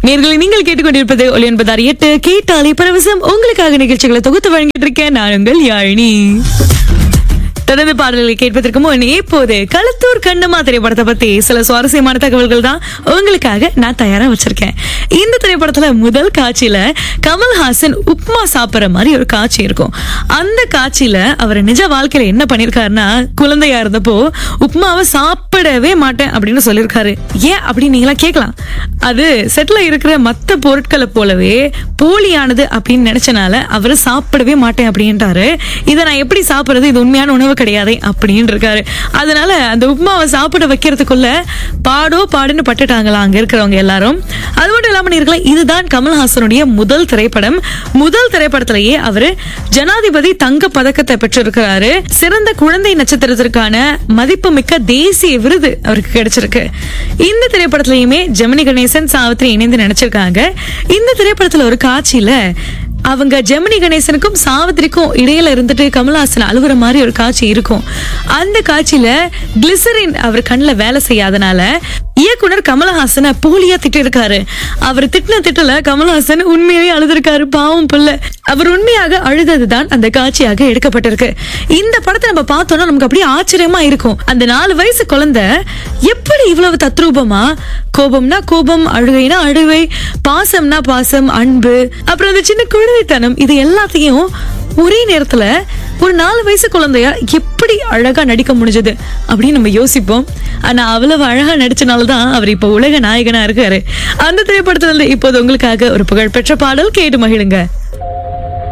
நேர்களை நீங்கள் கேட்டுக்கொண்டிருப்பது ஒளி என்பதார் எட்டு கேட்டாலே பரவசம் உங்களுக்காக நிகழ்ச்சிகளை தொகுத்து வழங்கிட்டு இருக்கேன் நான் உங்கள் யாழினி தொடர்ந்து பாடல்களை கேட்பதற்கு முன் இப்போது களத்தூர் கண்ணம்மா திரைப்படத்தை பத்தி சில சுவாரஸ்யமான தகவல்கள் தான் உங்களுக்காக நான் தயாரா வச்சிருக்கேன் இந்த திரைப்படத்துல முதல் காட்சியில கமல்ஹாசன் உப்மா சாப்பிடுற மாதிரி ஒரு காட்சி இருக்கும் அந்த காட்சியில அவர் நிஜ வாழ்க்கையில என்ன பண்ணிருக்காருன்னா குழந்தையா இருந்தப்போ உப்மாவை சாப்பிடவே மாட்டேன் அப்படின்னு சொல்லியிருக்காரு ஏன் அப்படின்னு நீங்களா கேட்கலாம் அது செட்ல இருக்கிற மத்த பொருட்களை போலவே போலியானது அப்படின்னு நினைச்சனால அவரு சாப்பிடவே மாட்டேன் அப்படின்ட்டாரு இதை நான் எப்படி சாப்பிடுறது இது உண்மையான உணவு கிடையாது அப்படின்னு இருக்காரு அதனால அந்த உப்மாவை சாப்பிட வைக்கிறதுக்குள்ள பாடோ பாடுன்னு பட்டுட்டாங்களா அங்க இருக்கிறவங்க எல்லாரும் அது மட்டும் இல்லாம இருக்கலாம் இதுதான் கமல்ஹாசனுடைய முதல் திரைப்படம் முதல் திரைப்படத்திலேயே அவரு ஜனாதிபதி தங்க பதக்கத்தை பெற்றிருக்கிறாரு சிறந்த குழந்தை நட்சத்திரத்திற்கான மதிப்புமிக்க தேசிய விருது அவருக்கு கிடைச்சிருக்கு இந்த திரைப்படத்திலயுமே ஜெமினி கணேசன் சாவித்ரி இணைந்து நினைச்சிருக்காங்க இந்த திரைப்படத்துல ஒரு காட்சியில அவங்க ஜெமினி கணேசனுக்கும் சாவித்திரிக்கும் இடையில இருந்துட்டு கமல்ஹாசன் அழுகுற மாதிரி ஒரு காட்சி இருக்கும் அந்த காட்சியில கிளிசரின் அவர் கண்ணுல வேலை செய்யாதனால இயக்குனர் கமலஹாசனை போலியா திட்டிருக்காரு அவர் திட்டின திட்டல கமலஹாசன் உண்மையாவே அழுதுருக்காரு பாவம் புள்ள அவர் உண்மையாக அழுததுதான் அந்த காட்சியாக எடுக்கப்பட்டிருக்கு இந்த படத்தை நம்ம பார்த்தோம்னா நமக்கு அப்படியே ஆச்சரியமா இருக்கும் அந்த நாலு வயசு குழந்தை எப்படி இவ்வளவு தத்ரூபமா கோபம்னா கோபம் அழுகைனா அழுகை பாசம்னா பாசம் அன்பு அப்புறம் அந்த சின்ன குழந்தைத்தனம் இது எல்லாத்தையும் ஒரே நேரத்துல ஒரு நாலு வயசு குழந்தையா எப்படி அழகா நடிக்க முடிஞ்சது அப்படின்னு நம்ம யோசிப்போம் ஆனா அவ்வளவு அழகா நடிச்சனாலதான் அவர் இப்ப உலக நாயகனா இருக்காரு அந்த திரைப்படத்துல இருந்து இப்போது உங்களுக்காக ஒரு புகழ்பெற்ற பாடல் கேட்டு மகிழுங்க